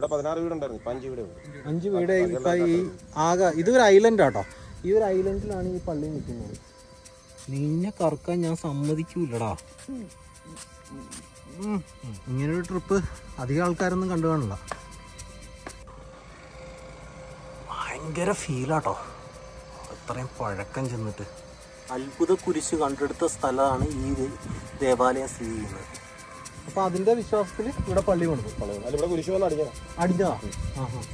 ഇവിടെ പതിനാറ് വീടുണ്ടായിരുന്നു ഇപ്പൊ അഞ്ച് വീടേ ഉള്ളൂ അഞ്ച് വീട് ഇപ്പൊ ഈ ആകെ ഇതൊരു ഐലൻഡ് ആട്ടോ ഈ ഒരു ഐലൻഡിലാണ് ഈ പള്ളി നിൽക്കുന്നത് നിന്നെ കറക്കാൻ ഞാൻ സമ്മതിക്കൂലടാ ഉം. ഇങ്ങനൊരു ട്രിപ്പ് അധികം ആൾക്കാരൊന്നും കണ്ടു കാണില്ല ഭയങ്കര ഫീലാട്ടോ അത്രയും പഴക്കം ചെന്നിട്ട് അത്ഭുത കുരിശ് കണ്ടെടുത്ത സ്ഥലമാണ് ഈ ദേ- ദേവാലയം സ്ഥിതി ചെയ്യുന്നത് അപ്പൊ അതിന്റെ വിശ്വാസത്തിൽ ഇവിടെ പള്ളി കൊണ്ടു അല്ല ഇവിടെ കുരിശ് വന്ന് അടിക്കണം അടിഞ്ഞതാ ആ ആ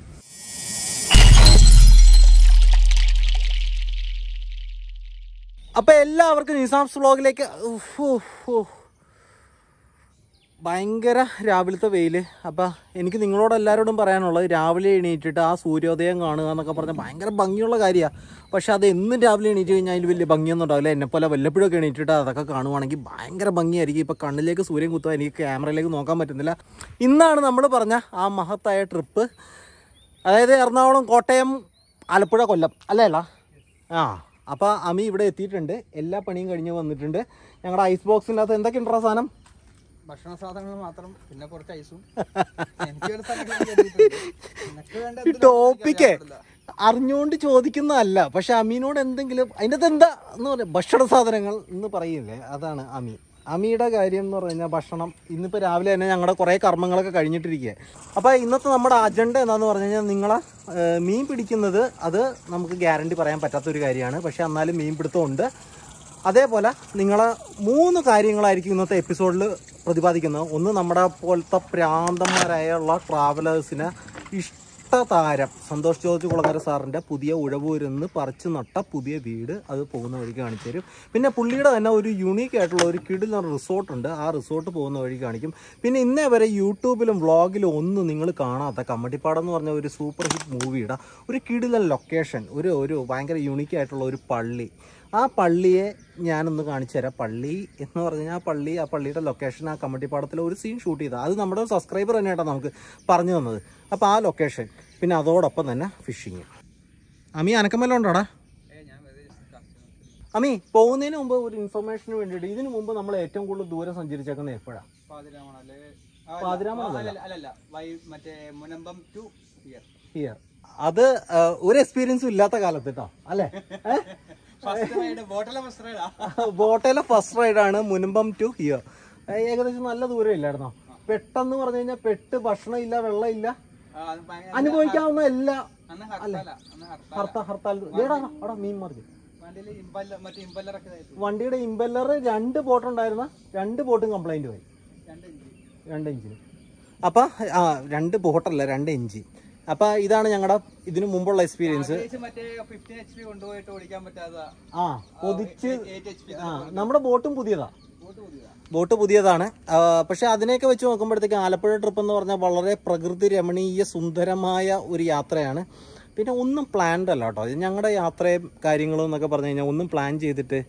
അപ്പൊ എല്ലാവർക്കും നിസാംസ് വ്ളോഗിലേക്ക് ഉഫ്, ഉഫ്, ഉഫ്. ഭയങ്കര രാവിലത്തെ വെയില് അപ്പൊ എനിക്ക് നിങ്ങളോട് എല്ലാവരോടും പറയാനുള്ളത് രാവിലെ എണീറ്റിട്ട് ആ സൂര്യോദയം കാണുക എന്നൊക്കെ പറഞ്ഞാൽ ഭയങ്കര ഭംഗിയുള്ള കാര്യമാണ് പക്ഷെ അത് എന്നും രാവിലെ എണീറ്റ് കഴിഞ്ഞാൽ അതിൽ വലിയ ഭംഗിയൊന്നും ഉണ്ടാവില്ല എന്നെപ്പോലെ വല്ലപ്പോഴൊക്കെ എണീറ്റിട്ട് അതൊക്കെ കാണുവാണെങ്കിൽ ഭയങ്കര ഭംഗിയായിരിക്കും ഇപ്പം കണ്ണിലേക്ക് സൂര്യൻ കുത്തുക എനിക്ക് ക്യാമറയിലേക്ക് നോക്കാൻ പറ്റുന്നില്ല ഇന്നാണ് നമ്മൾ പറഞ്ഞ ആ മഹത്തായ ട്രിപ്പ് അതായത് എറണാകുളം കോട്ടയം ആലപ്പുഴ കൊല്ലം അല്ലേ അല്ല ആ അപ്പോൾ അമി ഇവിടെ എത്തിയിട്ടുണ്ട് എല്ലാ പണിയും കഴിഞ്ഞ് വന്നിട്ടുണ്ട് ഞങ്ങളുടെ ഐസ് ബോക്സിനകത്ത് എന്തൊക്കെയുണ്ടോ സാധനം ഭക്ഷണ സാധനങ്ങൾ മാത്രം പിന്നെ കുറച്ച് ഐസും എനിക്ക് വേണ്ട സാധനങ്ങൾ ഞാൻ കരുതിയിട്ടുണ്ട്. നിനക്ക് വേണ്ട എന്തെങ്കിലും ടോപ്പിക്കേ അറിഞ്ഞുകൊണ്ട് ചോദിക്കുന്നതല്ല പക്ഷെ അമീനോട് എന്തെങ്കിലും അതിൻ്റെ അകത്ത് എന്താ എന്ന് പറയാം ഭക്ഷണ സാധനങ്ങൾ എന്ന് പറയില്ലേ അതാണ് അമി അമിയുടെ കാര്യം എന്ന് പറഞ്ഞു കഴിഞ്ഞാൽ ഭക്ഷണം ഇന്നിപ്പോൾ രാവിലെ തന്നെ ഞങ്ങളുടെ കുറേ കർമ്മങ്ങളൊക്കെ കഴിഞ്ഞിട്ടിരിക്കുക അപ്പോൾ ഇന്നത്തെ നമ്മുടെ അജണ്ട എന്താന്ന് പറഞ്ഞു കഴിഞ്ഞാൽ നിങ്ങളെ ഏഹ്, മീൻ പിടിക്കുന്നത് അത് നമുക്ക് ഗ്യാരണ്ടി പറയാൻ പറ്റാത്തൊരു കാര്യമാണ് പക്ഷെ എന്നാലും മീൻ പിടുത്തമുണ്ട് അതേപോലെ നിങ്ങൾ മൂന്ന് കാര്യങ്ങളായിരിക്കും ഇന്നത്തെ എപ്പിസോഡിൽ പ്രതിപാദിക്കുന്നത് ഒന്ന് നമ്മുടെ പോലത്തെ പ്രാന്തന്മാരായുള്ള ട്രാവലേഴ്സിന് ഇഷ്ടതാരം സന്തോഷ് ജോർജ് കുളങ്ങര സാറിൻ്റെ പുതിയ ഉഴവൂരിന്ന് പറിച്ചു നട്ട പുതിയ വീട് അത് പോകുന്ന വഴിക്ക് കാണിച്ചു തരും പിന്നെ പുള്ളിയുടെ തന്നെ ഒരു യുണീക്ക് ആയിട്ടുള്ള ഒരു കിടിലൻ റിസോർട്ടുണ്ട് ആ റിസോർട്ട് പോകുന്ന വഴി കാണിക്കും പിന്നെ ഇന്നേ വരെ യൂട്യൂബിലും വ്ളോഗിലും ഒന്നും നിങ്ങൾ കാണാത്ത കമ്മട്ടിപ്പാടം എന്ന് പറഞ്ഞ ഒരു സൂപ്പർ ഹിറ്റ് മൂവിയുടെ ഒരു കിടിലൻ ലൊക്കേഷൻ ഒരു ഒരു ഭയങ്കര യുണീക്ക് ആയിട്ടുള്ള ഒരു പള്ളി ആ പള്ളിയെ ഞാനൊന്ന് കാണിച്ചു തരാം പള്ളി എന്ന് പറഞ്ഞു കഴിഞ്ഞാൽ ആ പള്ളി ആ പള്ളിയുടെ ലൊക്കേഷൻ ആ കമ്മട്ടിപ്പാടത്തിലെ ഒരു സീൻ ഷൂട്ട് ചെയ്താൽ അത് നമ്മുടെ ഒരു സബ്സ്ക്രൈബർ തന്നെയാട്ടോ നമുക്ക് പറഞ്ഞു തന്നത് അപ്പോൾ ആ ലൊക്കേഷൻ പിന്നെ അതോടൊപ്പം തന്നെ ഫിഷിങ് അമി അനക്കമല്ല ഉണ്ടോടാ ഏ, ഞാൻ വെറുതെ just cast ചെയ്തു. അമി പോകുന്നതിന് മുമ്പ് ഒരു ഇൻഫർമേഷന് വേണ്ടിയിട്ട് ഇതിനു മുമ്പ് നമ്മൾ ഏറ്റവും കൂടുതൽ ദൂരം സഞ്ചരിച്ചേക്കുന്നത് എപ്പോഴാണ് പാതിരാമണം അല്ലേ? ആ, അല്ല, പാതിരാമണം ആ, അല്ല, അല്ലല്ല വൈ മറ്റേ മുനമ്പം ടു ഹിയർ ഹിയർ അത് ആ, ഒരു എക്സ്പീരിയൻസും ഇല്ലാത്ത കാലത്ത് കേട്ടോ അല്ലേ ഏഹ് ഫസ്റ്റ് റൈഡ് ബോട്ടിലെ ഫസ്റ്റ് റൈഡാ ബോട്ടയിലെ ഫസ്റ്റ് റൈഡാണ് മുൻപം ടു ഹിയർ ഏകദേശം നല്ല ദൂരം ഇല്ലായിരുന്നോ പെട്ടെന്ന് പറഞ്ഞു കഴിഞ്ഞാൽ പെട്ട് ഭക്ഷണം ഇല്ല വെള്ളം ഇല്ല അനുഭവിക്കാവുന്ന എല്ലാ അന്ന് ഹർത്താല അന്ന് ഹർത്താല ഹർത്താൽ ഹർത്താൽ ഏടാ അവിടെ മീൻ മറിഞ്ഞു വണ്ടിയില് ഇമ്പല്ല മറ്റേ ഇമ്പല്ലറൊക്കെ ഇതായിട്ട് വണ്ടിയുടെ ഇമ്പല്ലർ രണ്ട് ബോട്ട് ഉണ്ടായിരുന്ന രണ്ട് ബോട്ടും കംപ്ലൈന്റ് പോയി രണ്ട് ഇഞ്ച് രണ്ട് ഇഞ്ചിന് അപ്പൊ ആ രണ്ട് ബോട്ടല്ല രണ്ട് ഇഞ്ചി അപ്പൊ ഇതാണ് ഞങ്ങളുടെ ഇതിനു മുമ്പുള്ള എക്സ്പീരിയൻസ് പ്രത്യേകിച്ച് മറ്റേ ഫിഫ്റ്റീൻ എച്ച് പി കൊണ്ടുപോയിട്ട് ഓടിക്കാൻ പറ്റാത്ത ആ കൊതിച്ച് എയ്റ്റ് എച്ച് പി ആ നമ്മുടെ ബോട്ടും പുതിയതാ ബോട്ട് പുതിയതാ ബോട്ട് പുതിയതാണ് ആ, പക്ഷെ അതിനെയൊക്കെ വെച്ച് നോക്കുമ്പോഴത്തേക്ക് ആലപ്പുഴ ട്രിപ്പ് എന്ന് പറഞ്ഞാൽ വളരെ പ്രകൃതി രമണീയ സുന്ദരമായ ഒരു യാത്രയാണ് പിന്നെ ഒന്നും പ്ലാൻഡ് അല്ല കേട്ടോ ഇത് ഞങ്ങളുടെ യാത്രയും കാര്യങ്ങളും എന്നൊക്കെ പറഞ്ഞു കഴിഞ്ഞാൽ ഒന്നും പ്ലാൻ ചെയ്തിട്ട്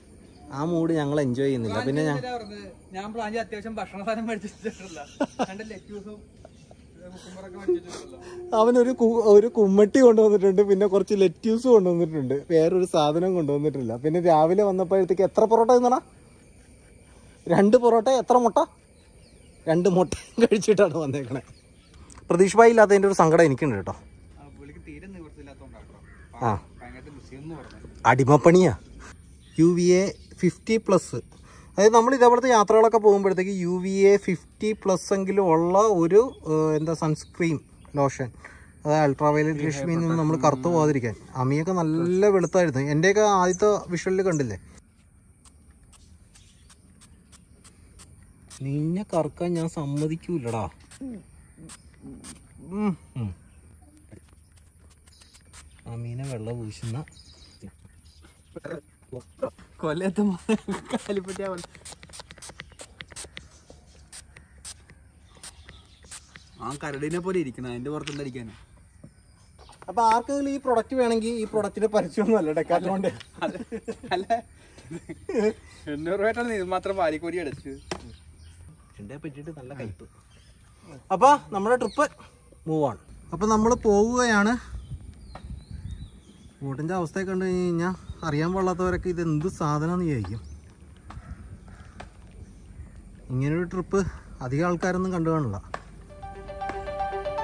ആ മൂഡ് ഞങ്ങൾ എൻജോയ് ചെയ്യുന്നില്ല പിന്നെ ഞാൻ ഇതാ പറഞ്ഞത്, ഞാൻ പ്ലാൻ ചെയ്ത് അത്യാവശ്യം ഭക്ഷണ സാധനം മേടിച്ചിട്ടില്ല രണ്ട് ലെറ്റ്യൂസും കുക്കുമ്പറൊക്കെ മേടിച്ചിട്ടുണ്ടല്ലോ അവനൊരു കു- ഒരു കുമ്മട്ടി കൊണ്ടുവന്നിട്ടുണ്ട് പിന്നെ കുറച്ച് ലെറ്റ്യൂസ് കൊണ്ടുവന്നിട്ടുണ്ട് വേറൊരു സാധനം കൊണ്ടുവന്നിട്ടില്ല പിന്നെ രാവിലെ വന്നപ്പോഴത്തേക്ക് എത്ര പൊറോട്ട തിന്നണ രണ്ട് പൊറോട്ട എത്ര മുട്ട രണ്ട് മുട്ട കഴിച്ചിട്ടാണ് വന്നേക്കണേ പ്രതീക്ഷ ഭായി ഇല്ലാത്തതിൻ്റെ ഒരു സങ്കടം എനിക്കുണ്ട് കേട്ടോ ആ പുള്ളിക്ക് തീരെ നിവൃത്തിയില്ലാത്തോണ്ടാട്ടോ ആ ഭയങ്കര ബിസിയെന്ന് പറഞ്ഞു അടിമപ്പണിയാ U V A fifty plus അതായത് നമ്മൾ ഇതേപോലത്തെ യാത്രകളൊക്കെ പോകുമ്പോഴത്തേക്ക് U V A fifty plus എങ്കിലും ഉള്ള ഒരു ഏഹ്, എന്താ സൺസ്ക്രീൻ ലോഷൻ അതായത് അൾട്രാവയലറ്റ് രശ്മിയിൽ നിന്ന് നമ്മൾ കറുത്തു പോകാതിരിക്കാൻ അമിയൊക്കെ നല്ല വെളുത്തായിരുന്നു എൻ്റെയൊക്കെ ആദ്യത്തെ വിഷ്വലിൽ കണ്ടില്ലേ നിന്നെ കറക്കാൻ ഞാൻ സമ്മതിക്കൂലടാ ഉം, ഉം. അമീനെ വെള്ളം പൂശുന്ന കൊല്ലത്ത് കാലിപ്പറ്റിയാ ആ കരടിനെ പോലെ ഇരിക്കണം അതിന്റെ പുറത്തുണ്ടടിക്കാനും അപ്പൊ ആർക്കെങ്കിലും ഈ പ്രൊഡക്റ്റ് വേണമെങ്കിൽ ഈ പ്രൊഡക്റ്റിന്റെ പരസ്യമൊന്നും അല്ല ഡെക്കാത്തോണ്ട് അല്ല എണ്ണൂറ് രൂപയായിട്ടാണ് ഇത് മാത്രം പാലിക്കോരി അടച്ചു പറ്റിയിട്ട് നല്ല കയ്പ് അപ്പൊ നമ്മുടെ ട്രിപ്പ് മൂവ് ആണ് അപ്പൊ നമ്മൾ പോവുകയാണ് ബോട്ടിന്റെ അവസ്ഥയെ കണ്ടു കഴിഞ്ഞ് കഴിഞ്ഞാൽ അറിയാൻ പാടില്ലാത്തവരൊക്കെ ഇത് എന്ത് സാധനം എന്ന് ചോദിക്കും ഇങ്ങനൊരു ട്രിപ്പ് അധികം ആൾക്കാരൊന്നും കണ്ടു കാണില്ല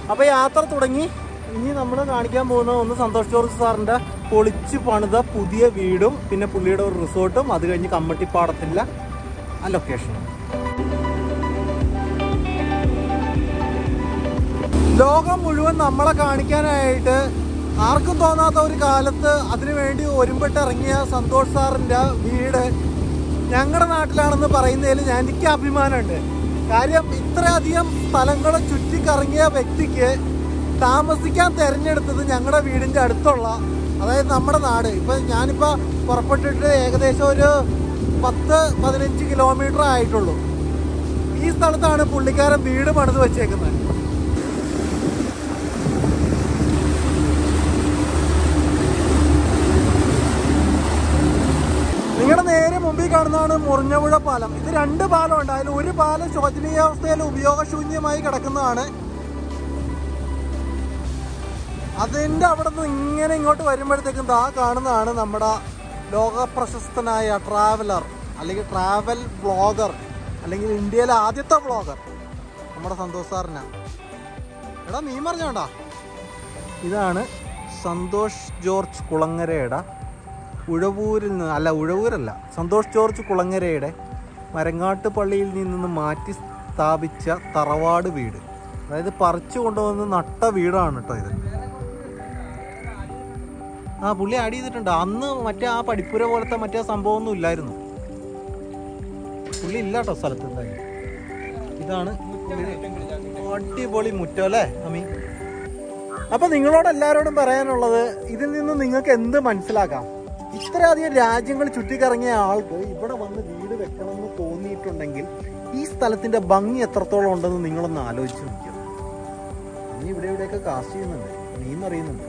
അപ്പോൾ യാത്ര തുടങ്ങി ഇനി നമ്മൾ കാണിക്കാൻ പോകുന്നത് ഒന്ന് സന്തോഷ് ജോർജ് സാറിൻ്റെ പൊളിച്ച് പണിത പുതിയ വീടും പിന്നെ പുള്ളിയുടെ ഒരു റിസോർട്ടും അത് കഴിഞ്ഞ് കമ്മട്ടിപ്പാടത്തില്ല ആ ലൊക്കേഷനും ലോകം മുഴുവൻ നമ്മളെ കാണിക്കാനായിട്ട് ആർക്കും തോന്നാത്ത ഒരു കാലത്ത് അതിനുവേണ്ടി ഒരുമ്പിട്ട് ഇറങ്ങിയ സന്തോഷ് സാറിൻ്റെ വീട് ഞങ്ങളുടെ നാട്ടിലാണെന്ന് പറയുന്നതിൽ ഞാൻ എനിക്ക് അഭിമാനമുണ്ട് കാര്യം ഇത്രയധികം സ്ഥലങ്ങൾ ചുറ്റിക്കറങ്ങിയ വ്യക്തിക്ക് താമസിക്കാൻ തിരഞ്ഞെടുത്തത് ഞങ്ങളുടെ വീടിൻ്റെ അടുത്തുള്ള അതായത് നമ്മുടെ നാട് ഇപ്പം ഞാനിപ്പോൾ പുറപ്പെട്ടിട്ട് ഏകദേശം ഒരു പത്ത് പതിനഞ്ച് കിലോമീറ്റർ ആയിട്ടുള്ളൂ ഈ സ്ഥലത്താണ് പുള്ളിക്കാരൻ വീട് പണിത് വെച്ചേക്കുന്നത് നിങ്ങളുടെ നേരെ മുമ്പിൽ കാണുന്നതാണ് മുറിഞ്ഞപുഴ പാലം ഇത് രണ്ട് പാലമുണ്ട് അതിൽ ഒരു പാലം ശോചനീയാവസ്ഥയിൽ ഉപയോഗശൂന്യമായി കിടക്കുന്നതാണ് അതിൻ്റെ അവിടെ നിന്ന് ഇങ്ങനെ ഇങ്ങോട്ട് വരുമ്പോഴത്തേക്കും ദാ കാണുന്നതാണ് നമ്മുടെ ലോക പ്രശസ്തനായ ട്രാവലർ അല്ലെങ്കിൽ ട്രാവൽ ബ്ലോഗർ അല്ലെങ്കിൽ ഇന്ത്യയിലെ ആദ്യത്തെ ബ്ലോഗർ നമ്മുടെ സന്തോഷ് സാറിനാ എടാ മീൻ പറഞ്ഞോണ്ടാ ഇതാണ് സന്തോഷ് ജോർജ് കുളങ്ങരയുടെ ഉഴവൂരിൽ നിന്ന് അല്ല ഉഴവൂരല്ല സന്തോഷ് ജോർജ് കുളങ്ങരയുടെ മരങ്ങാട്ട് പള്ളിയിൽ നിന്ന് മാറ്റി സ്ഥാപിച്ച തറവാട് വീട് അതായത് പറിച്ചു കൊണ്ടുവന്ന് നട്ട വീടാണ് കേട്ടോ ഇത് ആ പുള്ളി ആഡ് ചെയ്തിട്ടുണ്ട് അന്ന് മറ്റേ ആ പഠിപ്പുര പോലത്തെ മറ്റേ സംഭവമൊന്നും ഇല്ലായിരുന്നു പുള്ളി ഇല്ല കേട്ടോ സ്ഥലത്ത് എന്തായാലും ഇതാണ് അടിപൊളി മുറ്റം അല്ലേ അമ്മി അപ്പൊ നിങ്ങളോട് എല്ലാവരോടും പറയാനുള്ളത് ഇതിൽ നിന്ന് നിങ്ങൾക്ക് എന്ത് മനസ്സിലാക്കാം ഇത്രയധികം രാജ്യങ്ങൾ ചുറ്റിക്കറങ്ങിയ ആൾക്ക് ഇവിടെ വന്ന് വീട് വെക്കണമെന്ന് തോന്നിയിട്ടുണ്ടെങ്കിൽ ഈ സ്ഥലത്തിന്റെ ഭംഗി എത്രത്തോളം ഉണ്ടെന്ന് നിങ്ങളൊന്ന് ആലോചിച്ച് നോക്കുക നീ ഇവിടെ ഇവിടെയൊക്കെ കാസ്റ്റ് ചെയ്യുന്നുണ്ട് നീ അറിയുന്നുണ്ട്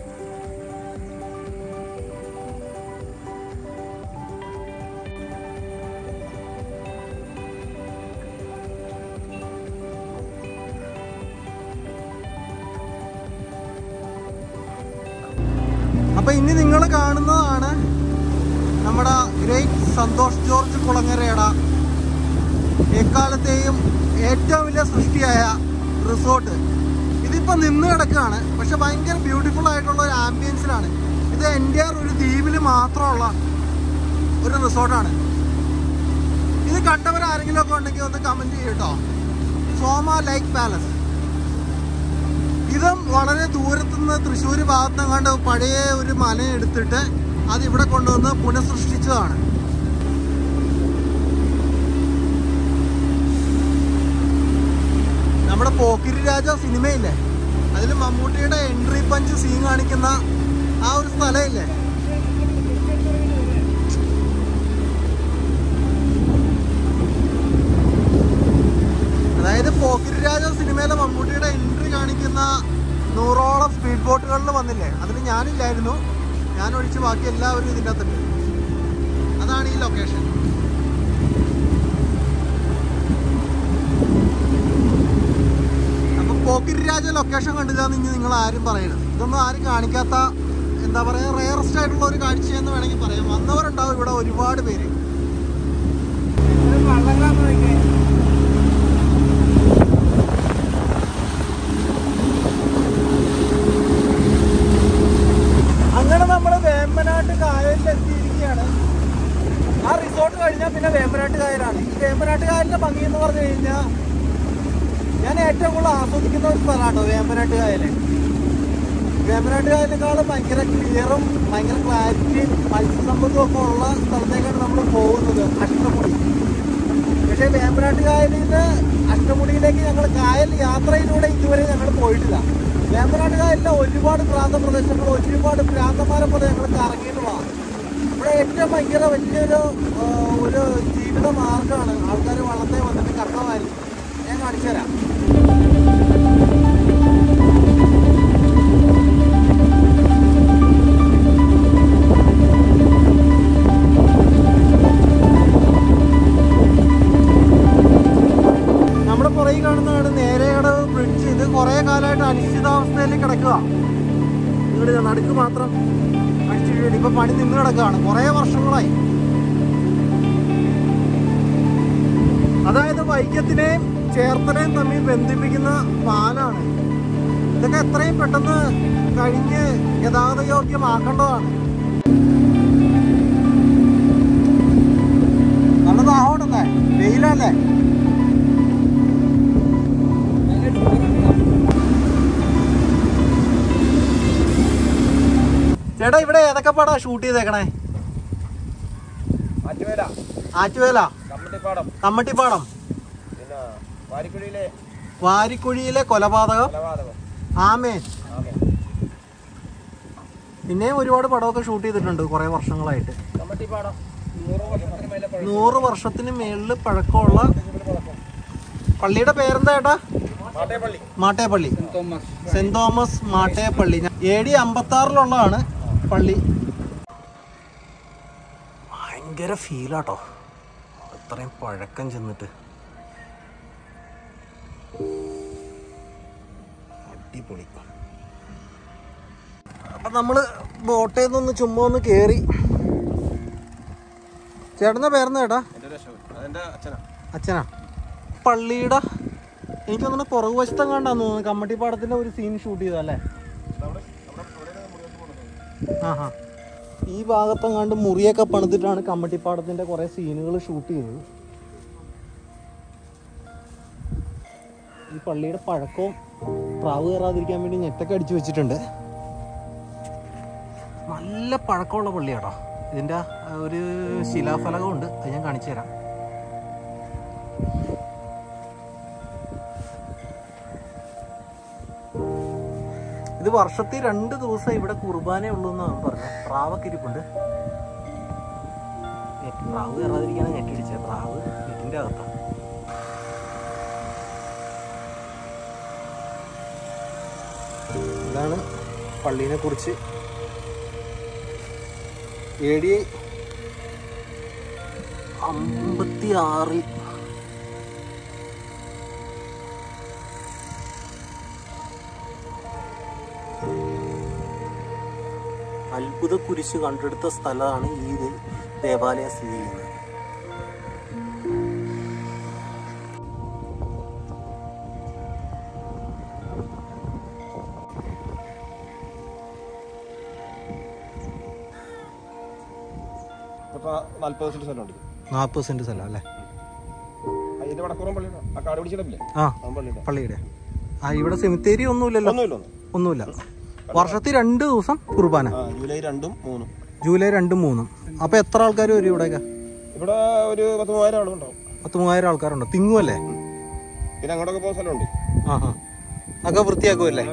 അപ്പൊ ഇനി നിങ്ങൾ കാണുന്നതാണ് നമ്മുടെ ഗ്രേറ്റ് സന്തോഷ് ജോർജ് കുളങ്ങരയുടെ എക്കാലത്തെയും ഏറ്റവും വലിയ സൃഷ്ടിയായ റിസോർട്ട് ഇതിപ്പോ നിന്ന് കിടക്കുകയാണ് പക്ഷെ ഭയങ്കര ബ്യൂട്ടിഫുൾ ആയിട്ടുള്ള ഒരു ആംബിയൻസിലാണ് ഇത് എൻ്റെ ഒരു ദ്വീപിൽ മാത്രമുള്ള ഒരു റിസോർട്ടാണ് ഇത് കണ്ടവർ ആരെങ്കിലും ഒക്കെ ഉണ്ടെങ്കിൽ ഒന്ന് കമന്റ് ചെയ്യട്ടോ സോമ ലൈക്ക് പാലസ് ഇതും വളരെ ദൂരത്തുനിന്ന് തൃശ്ശൂർ ഭാഗത്ത് കണ്ട് പഴയ ഒരു മല എടുത്തിട്ട് അത് ഇവിടെ കൊണ്ടുവന്ന് പുനഃസൃഷ്ടിച്ചതാണ് നമ്മുടെ പോക്കിരി രാജ സിനിമയില്ലേ അതിൽ മമ്മൂട്ടിയുടെ എൻട്രി പഞ്ച് സീൻ കാണിക്കുന്ന ആ ഒരു സ്ഥലമില്ലേ അതായത് പോക്കിരി രാജ സിനിമയിലെ മമ്മൂട്ടിയുടെ എൻട്രി കാണിക്കുന്ന നൂറോളം സ്പീഡ് ബോട്ടുകളിൽ വന്നില്ലേ അതിൽ ഞാനില്ലായിരുന്നു ഞാൻ ഒഴിച്ച് ബാക്കി എല്ലാവരും ഇതിൻ്റെ അകത്തുണ്ട് അതാണ് ഈ ലൊക്കേഷൻ അപ്പൊ പോക്കിരി രാജ ലൊക്കേഷൻ കണ്ടില്ലാന്ന് ഇനി നിങ്ങൾ ആരും പറയരുത് ഇതൊന്നും ആരും കാണിക്കാത്ത എന്താ പറയാ റയറസ്റ്റ് ആയിട്ടുള്ള ഒരു കാഴ്ചയെന്ന് വേണമെങ്കിൽ പറയാം വന്നവരുണ്ടാവും ഇവിടെ ഒരുപാട് പേര് അങ്ങനെ നമ്മൾ വേമ്പനാട്ട് കായലിൽ എത്തിയിരിക്കുകയാണ് ആ റിസോർട്ട് കഴിഞ്ഞാൽ പിന്നെ വേമ്പനാട്ട് കായലാണ് ഈ വേമ്പനാട്ട് കായലിന്റെ ഭംഗി എന്ന് പറഞ്ഞു കഴിഞ്ഞാൽ ഞാൻ ഏറ്റവും കൂടുതൽ ആസ്വദിക്കുന്ന ഒരു സ്ഥലമാട്ടോ വേമ്പനാട്ട് കായല് വേമ്പനാട്ട് കായലിനേക്കാളും ഭയങ്കര ക്ലിയറും ഭയങ്കര ക്ലാരിറ്റിയും മത്സ്യസമ്പത്തും ഒക്കെ ഉള്ള സ്ഥലത്തേക്കാണ് നമ്മൾ പോകുന്നത് അഷ്ടമുടി പക്ഷേ വേമ്പനാട്ട് കായലിൽ നിന്ന് അഷ്ടമുടിയിലേക്ക് ഞങ്ങൾ കായൽ യാത്രയിലൂടെ ഇതുവരെ ഞങ്ങൾ പോയിട്ടില്ല വേമ്പനാട്ട് കായലിലെ ഒരുപാട് പ്രാന്തപ്രദേശങ്ങൾ ഒരുപാട് പ്രാന്തന്മാരെ പോലെ ഞങ്ങൾ കറങ്ങിയിട്ടുള്ളതാണ് ഇവിടെ ഏറ്റവും ഭയങ്കര വലിയൊരു ആ, ഒരു ജീവിത മാർഗമാണ് ആൾക്കാർ വള്ളത്തെ വന്നിട്ട് കറക്കമായിരിക്കും ഞാൻ കാണിച്ചു തരാം നമ്മുടെ പുറകിൽ കാണുന്നതാണ് നേരെയടവ് ബ്രിഡ്ജ് ഇത് കുറേ കാലമായിട്ട് അനിശ്ചിതാവസ്ഥയിൽ കിടക്കുക ഇവിടെ നടുക്ക് മാത്രം അടിച്ചിട്ട് ഇപ്പൊ പണി നിന്ന് കിടക്കുകയാണ് കുറേ വർഷങ്ങളായി അതായത് വൈക്കത്തിനെയും ചേർത്തലയും തമ്മിൽ ബന്ധിപ്പിക്കുന്ന പാലാണ് ഇതൊക്കെ എത്രയും പെട്ടെന്ന് കഴിഞ്ഞ് ഗതാഗത യോഗ്യമാക്കേണ്ടതാണ് നല്ല ദാഹമുണ്ടെന്നേ വെയിലല്ലേ ചേട്ടാ ഇവിടെ ഏതൊക്കെ പടാ ഷൂട്ട് ചെയ്തേക്കണേ ആറ്റുവേല ആറ്റുവേല കമ്മട്ടിപ്പാടം കമ്മട്ടിപ്പാടം പിന്നെ വാരിക്കുഴിയിലെ വാരിക്കുഴിയിലെ കൊലപാതകം കൊലപാതകം ആമേൻ ആമേ പിന്നെയും ഒരുപാട് പടമൊക്കെ ഷൂട്ട് ചെയ്തിട്ടുണ്ട് കുറേ വർഷങ്ങളായിട്ട് കമ്മട്ടിപ്പാടം നൂറ് വർഷത്തിന് മേലെ പഴക്കം. നൂറ് വർഷത്തിന് മേളിൽ പഴക്കമുള്ള പള്ളിയുടെ പേരെന്താ ചേട്ടാ Mattepally Mattepally Thomas saint Thomas Mattepally A D അമ്പത്തി ആറിലുള്ളതാണ് പള്ളി ഭയങ്കര ഫീലാട്ടോ അത്രയും പഴക്കം ചെന്നിട്ട് അടിപൊളി അപ്പൊ നമ്മള് ബോട്ടിൽ നിന്നൊന്ന് ചുമ്മാ ഒന്ന് കേറി ചേട്ടന്റെ പേരെന്താ ചേട്ടാ എൻ്റെ ഒരു അശോകൻ അതെൻ്റെ അച്ഛനാ അച്ഛനാ പള്ളിയുടെ എനിക്ക് തോന്നുന്നു പുറകു വശത്തം കണ്ടാന്ന് തോന്നുന്നു കമ്മട്ടിപ്പാടത്തിന്റെ ഒരു സീൻ ഷൂട്ട് ചെയ്തല്ലേ ആഹാ ഈ ഭാഗത്തും കണ്ട് മുറിയൊക്കെ പണിതിട്ടാണ് കമ്മട്ടിപ്പാടത്തിന്റെ കുറെ സീനുകൾ ഷൂട്ട് ചെയ്തത് ഈ പള്ളിയുടെ പഴക്കവും പ്രാവ് കയറാതിരിക്കാൻ വേണ്ടി നെറ്റൊക്കെ അടിച്ചു വെച്ചിട്ടുണ്ട് നല്ല പഴക്കമുള്ള പള്ളിയാട്ടോ ഇതിന്റെ ആ, ഒരു ശിലാഫലകമുണ്ട് അത് ഞാൻ കാണിച്ചു തരാം ഇത് വർഷത്തിൽ രണ്ട് ദിവസം ഇവിടെ കുർബാനേ ഉള്ളൂ എന്നാണ് പറഞ്ഞത് പ്രാവൊക്കെ ഇരിപ്പുണ്ട് നെറ്റ് പ്രാവ് കയറാതിരിക്കാണ് നെറ്റടിച്ചത് പ്രാവ് വീട്ടിന്റെ അകത്താണ് ഇതാണ് പള്ളീനെ കുറിച്ച് എ ഡി അമ്പത്തി ആറിൽ അത്ഭുത കുരിശ് കണ്ടെടുത്ത സ്ഥലമാണ് ഈ ദേ- ദേവാലയം സ്ഥിതി ചെയ്യുന്നത് ഇപ്പൊ നാല്പത് സെന്റ് സ്ഥലമുണ്ട് നാൽപ്പത് സെന്റ് സ്ഥലം അല്ലേ അതിന്റെ വടക്കുറം പള്ളിയുടെ ആ കാട് പിടിച്ചിടപ്പില്ലേ ആ ആ പള്ളിയുടെ പള്ളിയുടെ ആ ഇവിടെ സെമിത്തേരി ഒന്നുമില്ലല്ലോ ഒന്നുമില്ല ഒന്നും ഒന്നുമില്ല വർഷത്തിൽ രണ്ട് ദിവസം കുർബാന ആ ജൂലൈ രണ്ടും മൂന്നും ജൂലൈ രണ്ടും മൂന്നും അപ്പൊ എത്ര ആൾക്കാർ വരും ഇവിടെയൊക്കെ ഇവിടെ ഒരു പത്ത് മൂവായിരം ആളുണ്ടാവും പത്ത് മൂവായിരം ആൾക്കാരുണ്ടോ തിങ്ങുമല്ലേ പിന്നെ അങ്ങോട്ടൊക്കെ പോകുന്ന സ്ഥലമുണ്ട് ആ ഹാ ഒക്കെ വൃത്തിയാക്കുമല്ലേ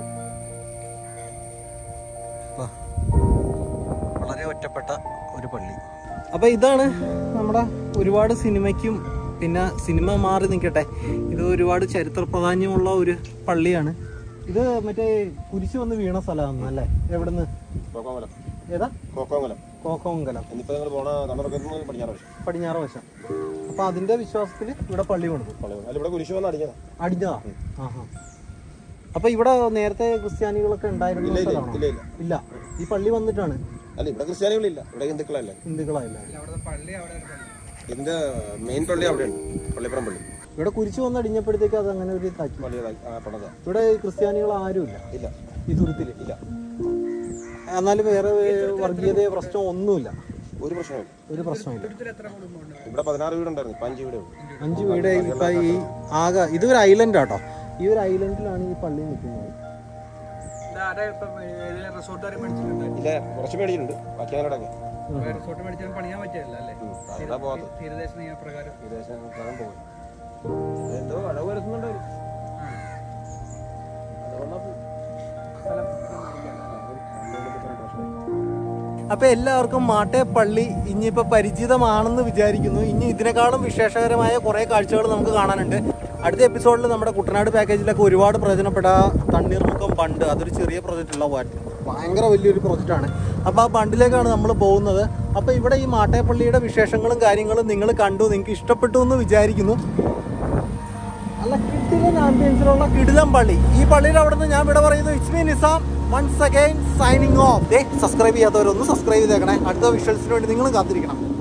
വാ. വളരെ ഒറ്റപ്പെട്ട ഒരു പള്ളി അപ്പൊ ഇതാണ് നമ്മുടെ ഒരുപാട് സിനിമയ്ക്കും പിന്നെ സിനിമ മാറി നിൽക്കട്ടെ ഇത് ഒരുപാട് ചരിത്ര പ്രാധാന്യമുള്ള ഒരു പള്ളിയാണ് ഇത് മറ്റേ കുരിശ് വന്ന് വീണ സ്ഥലമാണ് അല്ലേ എവിടുന്ന് കോക്കോമലം ഏതാ കോക്കോമലം കോക്കോങ്കലം ഇന്നിപ്പോ ഞങ്ങൾ പോണ തമിഴക്കത്ത് പടിഞ്ഞാറ് വശം പടിഞ്ഞാറ് വശം അപ്പൊ അതിന്റെ വിശ്വാസത്തിൽ ഇവിടെ പള്ളി കൊടുത്തു പള്ളി അല്ല ഇവിടെ കുരിശ് വന്ന് അടിക്കണം അടിഞ്ഞതാ ആഹാ അപ്പൊ ഇവിടെ നേരത്തെ ക്രിസ്ത്യാനികളൊക്കെ ഉണ്ടായിരുന്ന ഇല്ല ഇല്ല സ്ഥലമാണോ ഇല്ല ഇല്ല ഇല്ല ഈ പള്ളി വന്നിട്ടാണ് അല്ല ഇവിടെ ക്രിസ്ത്യാനികളില്ല ഇവിടെ ഹിന്ദുക്കളല്ലേ ഹിന്ദുക്കളായില്ല അവിടുത്തെ പള്ളി അവിടെ ഒരു പള്ളി ഇതിന്റെ മെയിൻ പള്ളി അവിടെയാണ് പള്ളിപ്പുറം പള്ളി ഇവിടെ കുരിശ് വന്ന് അടിഞ്ഞപ്പോഴത്തേക്ക് അത് അങ്ങനെ ഒരു ഇതാക്കി പള്ളി പണത ഇവിടെ ക്രിസ്ത്യാനികൾ ആരുമില്ല ഇല്ല ഈ തുരുത്തില് ഇല്ല എന്നാലും വേറെ വർഗീയതയോ പ്രശ്നമോ ഒന്നുമില്ല ഒരു പ്രശ്നമില്ല ഒരു പ്രശ്നമില്ല ഇതിൽ എത്ര കുടുംബമുണ്ട് ഇവിടെ പതിനാറ് വീടുണ്ടായിരുന്നു ഇപ്പൊ അഞ്ച് വീടേ ഉള്ളൂ അഞ്ച് വീട് ഇപ്പൊ ഈ ആകെ ഇതൊരു ഐലൻഡ് ആട്ടോ ഈ ഒരു ഐലൻഡിലാണ് ഈ പള്ളി നിൽക്കുന്നത് ആരെ ഇപ്പം റിസോർട്ടുകാർ മേടിച്ചിട്ടുണ്ട് ഇല്ല കുറച്ച് മേടിച്ചിട്ടുണ്ട് ബാക്കി അങ്ങനെയൊക്കെ റിസോർട്ട് മേടിച്ചാൽ പണിയാൻ പറ്റില്ല അല്ലേ അവിടെ പോകാത്ത തീരദേശ നിയമപ്രകാരം വിദേശം പ്രകാരം പോകും എന്തോ അളവ് വരുത്തുന്നുണ്ട് അവര്. ആ. അതുകൊണ്ടാ പോയി. സ്ഥലം അതുകൊണ്ട് ഇത്രയും പ്രശ്നമായി. അപ്പൊ എല്ലാവർക്കും മാട്ടെ പള്ളി ഇനിയിപ്പോ പരിചിതമാണെന്ന് വിചാരിക്കുന്നു ഇനി ഇതിനേക്കാളും വിശേഷകരമായ കുറെ കാഴ്ചകൾ നമുക്ക് കാണാനുണ്ട് അടുത്ത എപ്പിസോഡിൽ നമ്മുടെ കുട്ടനാട് പാക്കേജിലൊക്കെ ഒരുപാട് പ്രയോജനപ്പെട്ട തണ്ണീർമുക്കം ബണ്ട് അതൊരു ചെറിയ പ്രോജക്റ്റ് ഉള്ള വാറ്റ് ഭയങ്കര വലിയൊരു പ്രോജക്റ്റാണ് അപ്പോൾ ആ ബണ്ടിലേക്കാണ് നമ്മൾ പോകുന്നത് അപ്പോൾ ഇവിടെ ഈ മാട്ടേപ്പള്ളിയുടെ വിശേഷങ്ങളും കാര്യങ്ങളും നിങ്ങൾ കണ്ടു നിങ്ങൾക്ക് ഇഷ്ടപ്പെട്ടു എന്ന് വിചാരിക്കുന്നു നല്ല കിടിലൻ ആംബിയൻസിലുള്ള കിടിലൻ പള്ളി ഈ പള്ളിയുടെ അവിടെ നിന്ന് ഞാൻ ഇവിടെ പറയുന്നു it's me Nizam once again signing off ദേ സബ്സ്ക്രൈബ് ചെയ്യാത്തവരൊന്ന് സബ്സ്ക്രൈബ് ചെയ്തേക്കണേ അടുത്ത വിഷ്വൽസിന് വേണ്ടി നിങ്ങളും കാത്തിരിക്കണം